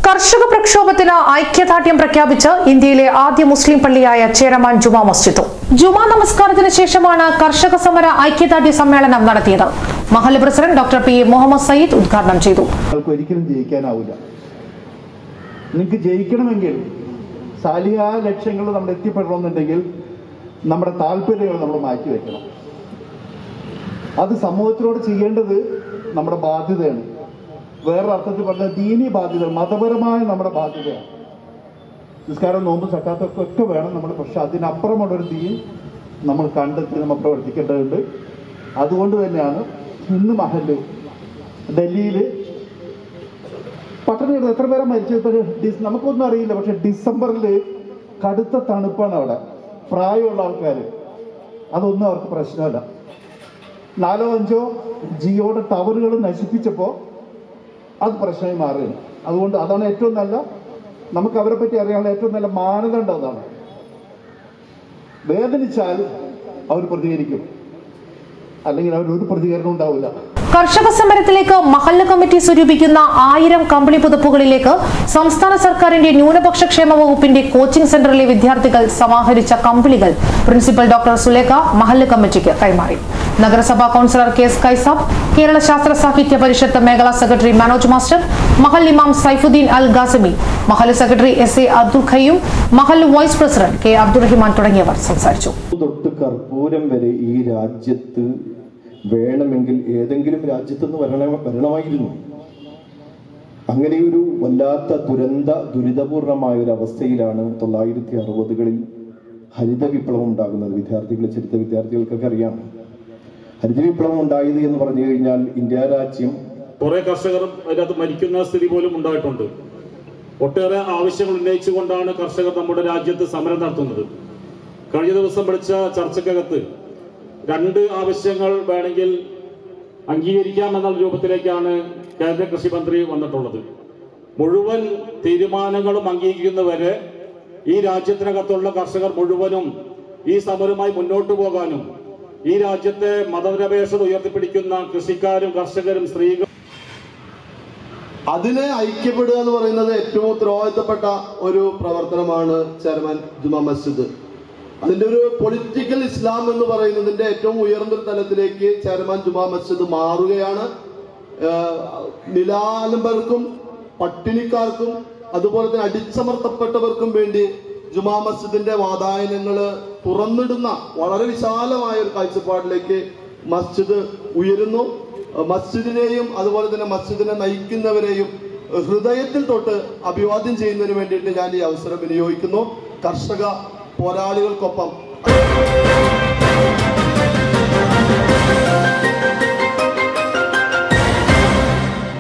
കർഷക പ്രക്ഷോഭത്തിന് ഐക്യദാർഢ്യം പ്രഖ്യാപിച്ച് ഇന്ത്യയിലെ ആദ്യ മുസ്ലിം പള്ളിയായ ചേരമാൻ ജുമാ മസ്ജിദ് ജുമാ നമസ്കാരത്തിന് ശേഷമാണ് കർഷക സമര ഐക്യദാർഢ്യ സമ്മേളനം നടത്തിയത് മഹല്ല് president doctor P A Muhammad Sayyid ഉദ്ഘാടനം ചെയ്തു നിങ്ങൾക്ക് ഒരിക്കലും ജയിക്കാനാവില്ല നിങ്ങൾക്ക് ജയിക്കണമെങ്കിൽ സാലിയ ലക്ഷ്യങ്ങൾ നമ്മൾ എത്തിപ്പെടണമെന്നുണ്ടെങ്കിൽ നമ്മുടെ താല്പര്യങ്ങൾ നമ്മൾ മാറ്റി വെക്കണം അത് സമൂഹത്തിനോട് ചെയ്യേണ്ടത് നമ്മുടെ ബാധ്യതയാണ് വേറൊരു അർത്ഥത്തിൽ പറഞ്ഞാൽ ദീനി ബാധ്യത മതപരമായ നമ്മുടെ ബാധ്യതയാണ് നിസ്കാരം നോമ്പ് സക്കാത്തൊക്കെ ഒക്കെ വേണം നമ്മൾ പക്ഷെ അതിനപ്പുറമുള്ളൊരു ദീൻ നമ്മൾ കണ്ടെത്തി നമ്മൾ പ്രവർത്തിക്കേണ്ടതുണ്ട് അതുകൊണ്ട് തന്നെയാണ് ഇന്ന് മഹല് ഡൽഹിയിൽ പട്ടണത്തിൽ എത്ര പേരാ മരിച്ചത് ഇപ്പൊ ഡിസ് നമുക്കൊന്നും അറിയില്ല പക്ഷെ ഡിസംബറിൽ കടുത്ത തണുപ്പാണ് അവിടെ പ്രായമുള്ള ആൾക്കാർ അതൊന്നും അവർക്ക് പ്രശ്നമല്ല നാലോ അഞ്ചോ ജിയോയുടെ ടവറുകൾ നശിപ്പിച്ചപ്പോൾ അത് പ്രശ്നമായി മാറുകയാണ് അതുകൊണ്ട് അതാണ് ഏറ്റവും നല്ല നമുക്ക് അവരെ പറ്റി അറിയാനുള്ള ഏറ്റവും നല്ല മാനദണ്ഡം അതാണ് വേദനിച്ചാൽ അവർ പ്രതികരിക്കും അല്ലെങ്കിൽ അവർ ഒരു പ്രതികരണം ഉണ്ടാവില്ല കർഷക സമരത്തിലേക്ക് മഹല്ല് കമ്മിറ്റി സ്വരൂപിക്കുന്ന ആയിരം കമ്പിളി പുതുപ്പുകളിലേക്ക് സംസ്ഥാന സർക്കാരിന്റെ ന്യൂനപക്ഷ ക്ഷേമ വകുപ്പിന്റെ കോച്ചിംഗ് സെന്ററിലെ വിദ്യാർത്ഥികൾ സമാഹരിച്ച കമ്പിളികൾ പ്രിൻസിപ്പൽ ഡോക്ടർ സുലേഖ മഹല്ല് കമ്മിറ്റിക്ക് കൈമാറി നഗരസഭാ councillor K S Kaisab Kerala Sasthra Sahithya പരിഷത്ത് മേഖലാ സെക്രട്ടറി മനോജ് മാസ്റ്റർ മഹൽ ഇമാം സൈഫുദ്ദീൻ അൽ ഗാസിമി മഹല്ല് secretary S A Abdul Khayyum മഹല്ല് വൈസ് പ്രസിഡന്റ് കെ അബ്ദുറഹിമാൻ തുടങ്ങിയവർ സംസാരിച്ചു തൊട്ട് കർപ്പൂരം വരെ ഈ രാജ്യത്ത് വേണമെങ്കിൽ ഏതെങ്കിലും രാജ്യത്തുനിന്ന് വരണ വരണമായിരുന്നു അങ്ങനെ ഒരു വല്ലാത്ത ദുരന്ത ദുരിതപൂർണമായ ഒരു അവസ്ഥയിലാണ് തൊള്ളായിരത്തി അറുപതുകളിൽ ഹരിത വിപ്ലവം ഉണ്ടാകുന്നത് വിദ്യാർത്ഥികൾ ചരിത്ര വിദ്യാർത്ഥികൾക്കൊക്കെ അറിയാം ഹരിത വിപ്ലവം ഉണ്ടായത് എന്ന് പറഞ്ഞു കഴിഞ്ഞാൽ ഇന്ത്യ രാജ്യം കുറെ കർഷകർ അതിനകത്ത് മരിക്കുന്ന സ്ഥിതി പോലും ഉണ്ടായിട്ടുണ്ട് ഒട്ടേറെ ആവശ്യങ്ങൾ ഉന്നയിച്ചുകൊണ്ടാണ് കർഷകർ നമ്മുടെ രാജ്യത്ത് സമരം നടത്തുന്നത് കഴിഞ്ഞ ദിവസം വിളിച്ച ചർച്ചക്കകത്ത് രണ്ട് ആവശ്യങ്ങൾ വേണമെങ്കിൽ അംഗീകരിക്കാമെന്നുള്ള രൂപത്തിലേക്കാണ് കേന്ദ്ര കൃഷി മന്ത്രി വന്നിട്ടുള്ളത് മുഴുവൻ തീരുമാനങ്ങളും അംഗീകരിക്കുന്നവരെ ഈ രാജ്യത്തിനകത്തുള്ള കർഷകർ മുഴുവനും ഈ സമരവുമായി മുന്നോട്ട് പോകാനും ഈ രാജ്യത്തെ മതനിരപേക്ഷത ഉയർത്തിപ്പിടിക്കുന്ന കൃഷിക്കാരും കർഷകരും സ്ത്രീകളും അതിനെ ഐക്യപ്പെടുക എന്ന് പറയുന്നത് ഏറ്റവും ഉത്തരവാദിത്തപ്പെട്ട ഒരു പ്രവർത്തനമാണ് ചെയർമാൻ ജുമാ മസ്ജിദ് അതിന്റെ ഒരു പൊളിറ്റിക്കൽ ഇസ്ലാം എന്ന് പറയുന്നതിന്റെ ഏറ്റവും ഉയർന്ന ഒരു തലത്തിലേക്ക് ചെയർമാൻ ജുമാ മസ്ജിദ് മാറുകയാണ് ആഹ് നിലാലംബർക്കും പട്ടിണിക്കാർക്കും അതുപോലെ തന്നെ അടിച്ചമർത്തപ്പെട്ടവർക്കും വേണ്ടി ജുമാ മസ്ജിദിന്റെ വാതായനങ്ങള് തുറന്നിടുന്ന വളരെ വിശാലമായ ഒരു കാഴ്ചപ്പാടിലേക്ക് മസ്ജിദ് ഉയരുന്നു മസ്ജിദിനെയും അതുപോലെ തന്നെ മസ്ജിദിനെ നയിക്കുന്നവരെയും ഹൃദയത്തിൽ തൊട്ട് അഭിവാദ്യം ചെയ്യുന്നതിന് വേണ്ടിയിട്ട് ഞാൻ ഈ അവസരം വിനിയോഗിക്കുന്നു കർഷക പോരാളികൾക്കൊപ്പം